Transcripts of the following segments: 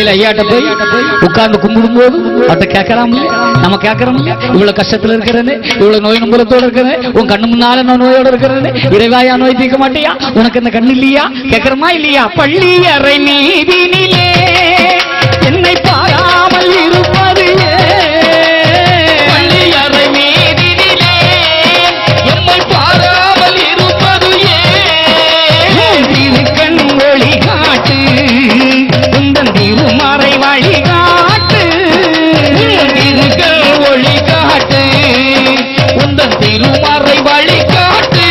சபையில ஐயாட்ட போய் உட்கார்ந்து கும்பிடும் போது அவட்ட கேட்கறாம நம்ம கேட்கறோம் இவ்வளவு கஷ்டத்துல இருக்கிறேன்னு இவ்வளவு நோய் நம்பரத்தோட இருக்கிறேன் உன் கண்ணு முன்னால நான் நோயோட இருக்கிறேன்னு இறைவாயா நோய் தீர்க்க மாட்டியா உனக்கு இந்த கண்ணு இல்லையா கேட்கறமா இல்லையா பள்ளி அறை நீதினிலே என்னை பாராமல் இருப்பது பள்ளி அறை நீதினிலே என்னை பாராமல் இருப்பது ஏன் திருக்கண் ஒளி காட்டு உந்தன் திருமறை வழி காட்டு திருக்கண் ஒளி காட்டு உந்தன் திருமறை வழி காட்டு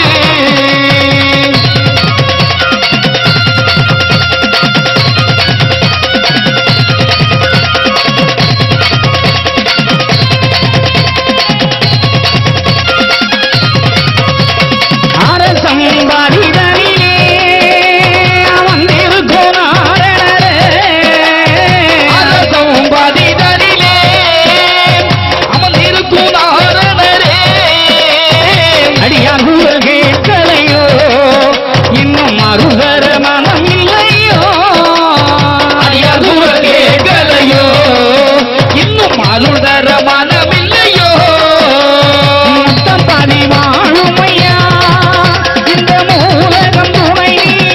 அரசம் வரிதனிலே அமர்ந்திருக்கும் நாரணரே. அரசம் வரிதனிலே அமர்ந்திருக்கும் நாரணரே. அடியார் குரல் கேட்கலையோ இன்னும் மறுதர மனம் இல்லையோ அடியார் குரல் கேட்கலையோ இன்னும் மறுதர மனம் இல்லையோ முத்தம் பதிவாழுமையா இந்த மூலகம் துணை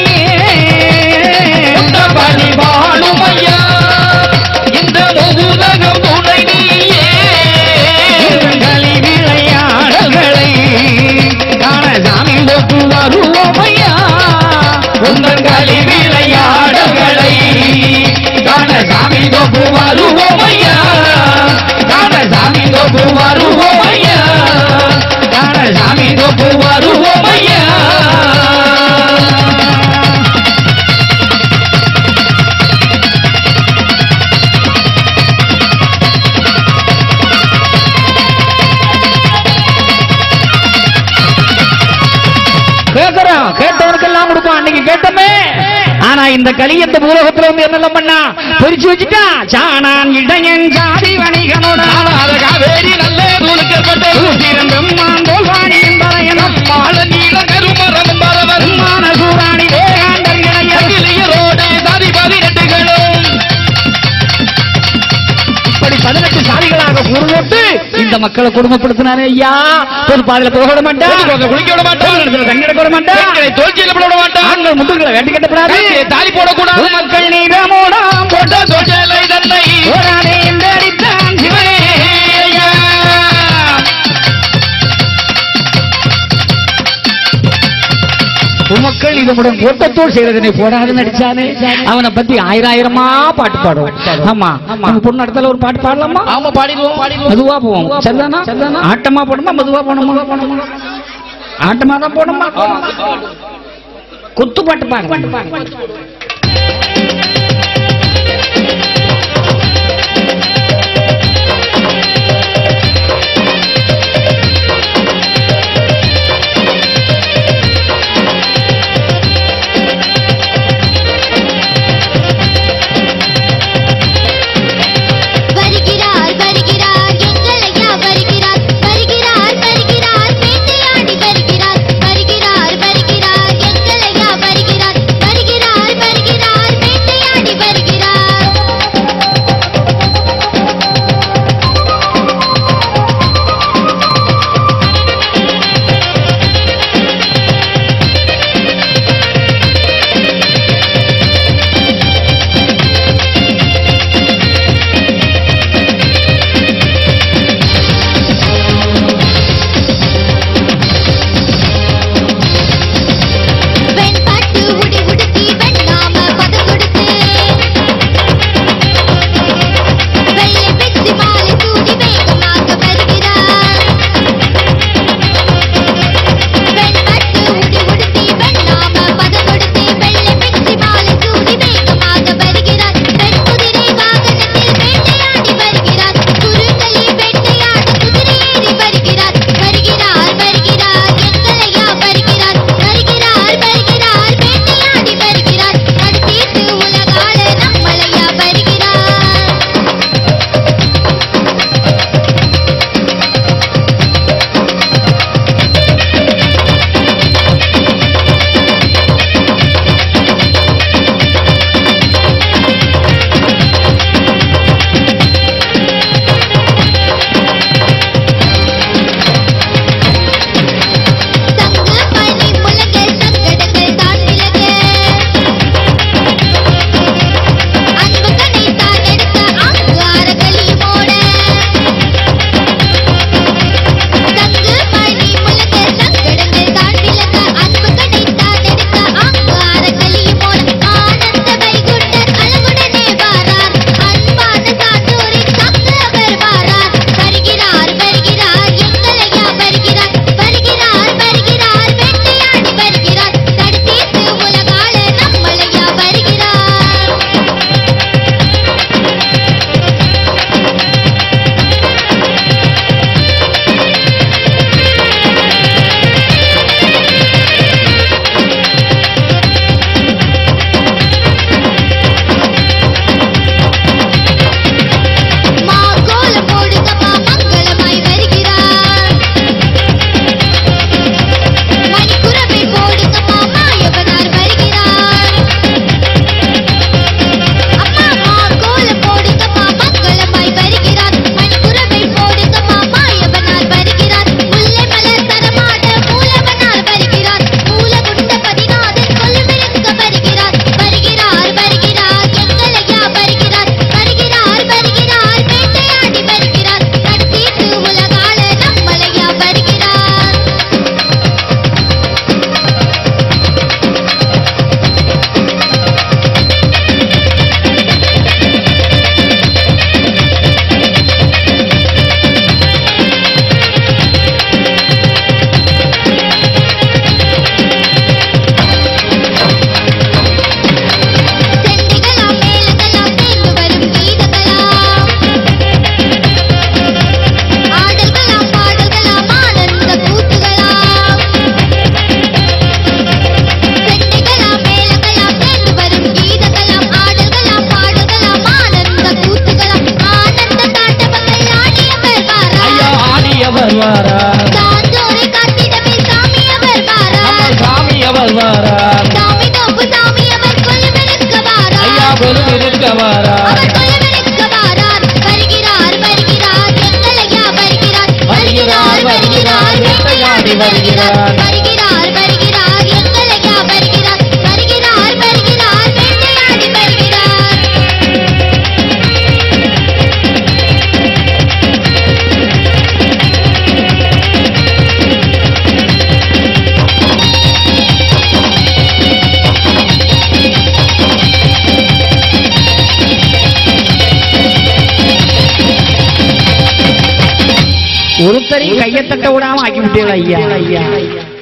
முத்தம் பதிவாழுமையா இந்த மூலகம் துணை நீயே களி விளையாடல்களை காண சாமி போக்கு வருவோமையா உங்கள் களி விளையாடல்களை காண சாமி போக்கு வருவோமையா காண சாமி போக்கு வருவோமையா காண சாமி போக்கு வருவோமையா கேக்குறான் கேட்டவனுக்கெல்லாம் கொடுப்பான் அன்னைக்கு கேட்டமே ஆனா இந்த கலியந்த பூலகத்துல வந்து என்னெல்லாம் பண்ணா பிரிச்சு வச்சுட்டா சாணான் இடையன் ஜாதி வணிகனோட காவேரி நல்ல தூளுக்கப்பட்டோம் மாந்தோல் வாணியின் பறையனும் மால நீல கருமரம் பரவன் மான சூராணி வேகாண்டர் இளையரோடு சாதி பதினெட்டுகளும் இப்படி பதினெட்டு சாதிகளாக கூறுபோட்டு இந்த மக்களை குடும்பப்படுத்தினாரே ஐயா பொது பாதையில போக விட மாட்டான் குளிக்க விட மாட்டான் தண்ணி எடுக்க விட மாட்டான் தோல்ச்சியில போட விட மாட்டான் ஆண்கள் முதுகுல வேட்டி கட்டப்படாது தாலி போடக்கூடாது மக்கள் நீரமோடா போட்ட தோற்றலை தன்னை ஓடாதே என்று அடித்தான் சிவனே ஐயா. உமக்கள் இதனுடன் ஓட்டத்தோடு செய்யறதனை போடாதுன்னு நடிச்சானே அவனை பத்தி ஆயிரம் ஆயிரமா பாட்டு பாடுவோம் ஆமா நம்ம பொண்ணு இடத்துல ஒரு பாட்டு பாடலாமா ஆமா பாடிடுவோம் பாடிடுவோம் மெதுவா போவோம் சரிதானா ஆட்டமா போடணுமா மெதுவா போடணுமா ஆட்டமா தான் போடணுமா குத்து பாட்டு பாருங்க வருகிறார் வருகிறார் எங்கள் ஐயா வருகிறார் வருகிறார் வருகிறார் வேட்டையாடி வருகிறார் வருகிறார் வருகிறார் எங்கள் ஐயா வருகிறார் வருகிறார் வருகிறார் வருவாரா சான்றோரை காத்திடவே சாமி அவர் வாரா நம்ம சாமி வருவாரா சாமி தோப்பு சாமி அவர் கொலுவெடுக்க வாரா ஐயா கொலு இருக்க வாரா அவர் கொலுவெடுக்க வாரார் வருகிறார் வருகிறார் எங்கள் ஐயா வருகிறார் வருகிறார் வருகிறார் வேட்டையாடி வருகிறார் வருகிறார் வருகிறார் எங்கள் ஐயா வருகிறார் வருகிறார் வருகிறார் வேட்டையாடி வருகிறார் ஒருத்தரையும் கையை தட்ட விடாம ஆக்கி விட்டீங்களா ஐயா ஐயா